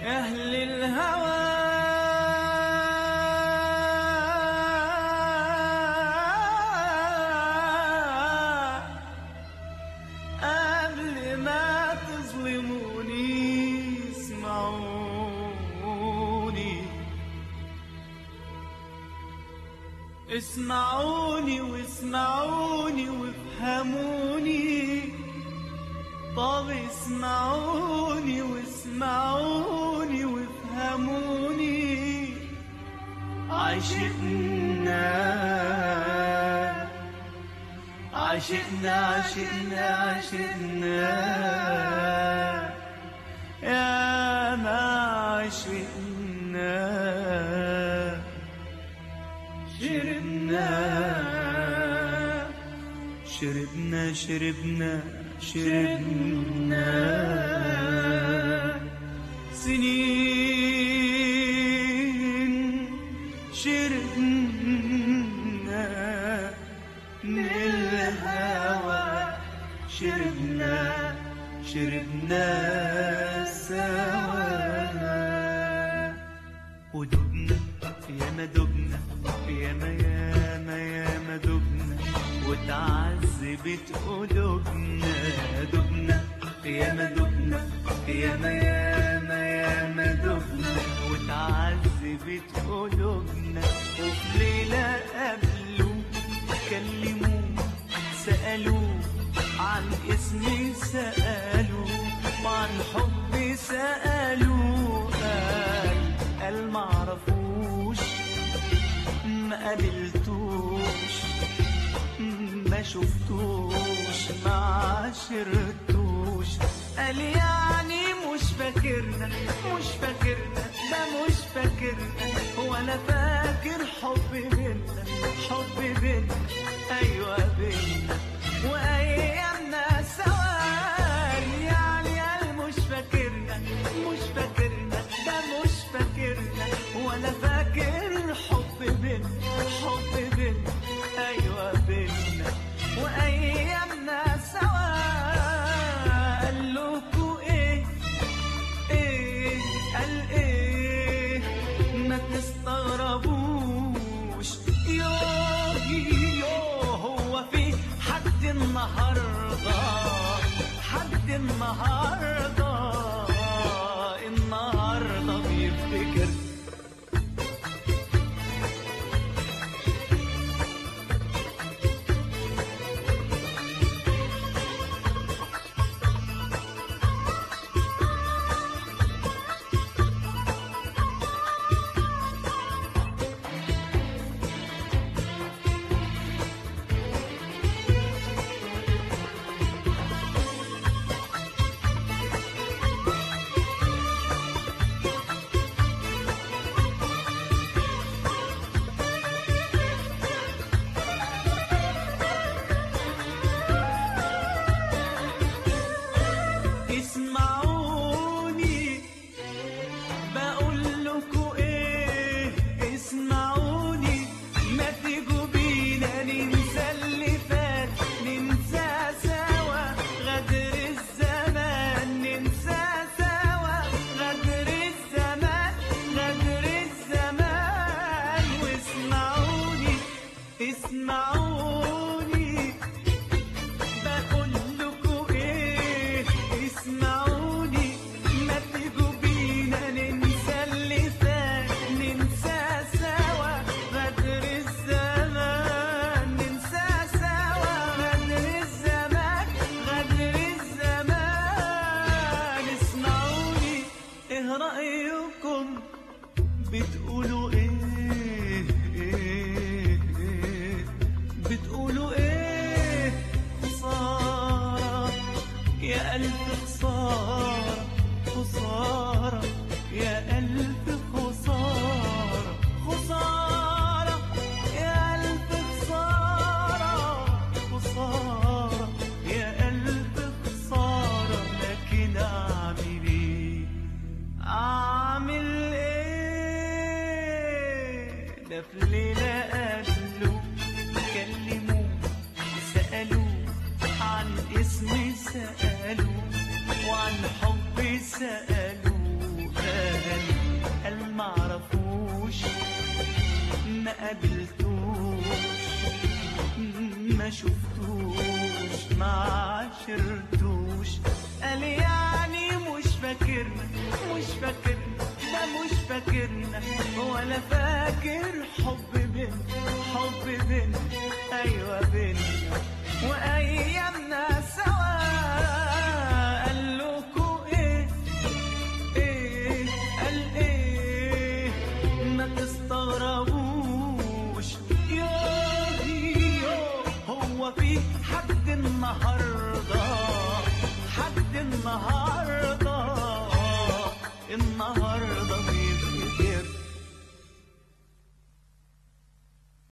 أهل الهوى قبل ما تظلموني اسمعوني اسمعوني واسمعوني وافهموني طب اسمعوني واسمعوني وافهموني عشقنا عشقنا عشقنا عشقنا يا ما عشقنا شربنا شربنا شربنا شربنا سنين شربنا من الهوى شربنا شربنا سوا ودبنا ياما دبنا ياما ياما ياما دبنا وتعذبت قلوبنا دبنا ياما دبنا ياما ياما ياما دبنا وتعذبت قلوبنا وفي ليلة قبله كلموه سألوه عن اسمي سألوه وعن حبي سألوه قال قال معرفوش ما قابلتوش ما شفتوش ما عشرتوش قال يعني مش فاكرنا مش فاكرنا ده مش فاكرنا ولا فاكر حب بينا حب بينا ايوه بينا وايامنا سوا يعني قال مش فاكرنا مش فاكرنا ده مش فاكرنا ولا فاكر حب بينا حب بينا ايوه بينا وايامنا سوا قال لكوا ايه ايه قال ايه ما تستغربوش يوه يوه هو في حد النهارده حد النهارده النهارده بيفتكر اسمعوني بقول لكم ايه اسمعوني ما تيجوا بينا ننسى اللي فات ننسى سوا غدر الزمان ننسى سوا غدر الزمان غدر الزمان واسمعوني اسمعوني بقول لكم ايه اسمعوني ما تيجوا بينا ننسى اللي فات ننسى سوا غدر الزمان ننسى سوا غدر الزمان غدر الزمان اسمعوني ايه رأيكم بتقولوا ايه ايه ايه بتقولوا ايه خسارة يا ألف خسارة خسارة يا ألف خسارة خسارة يا ألف خسارة خسارة يا ألف خسارة لكن أعمل إيه أعمل إيه ده في ليلة قبله كلموه سألوه عن اسمي سألوه وعن حبي سألوه تاني قال معرفوش ما قابلتوش ما شفتوش ما عشرتوش قال يعني مش فاكرنا مش فاكرنا ده مش فاكرنا ولا فاكر حب بينا حب بينا ايوه بينا وايامنا سوا قال لكم ايه ايه قال ايه ما تستغربوش يوه يوه هو في حد النهارده حد النهارده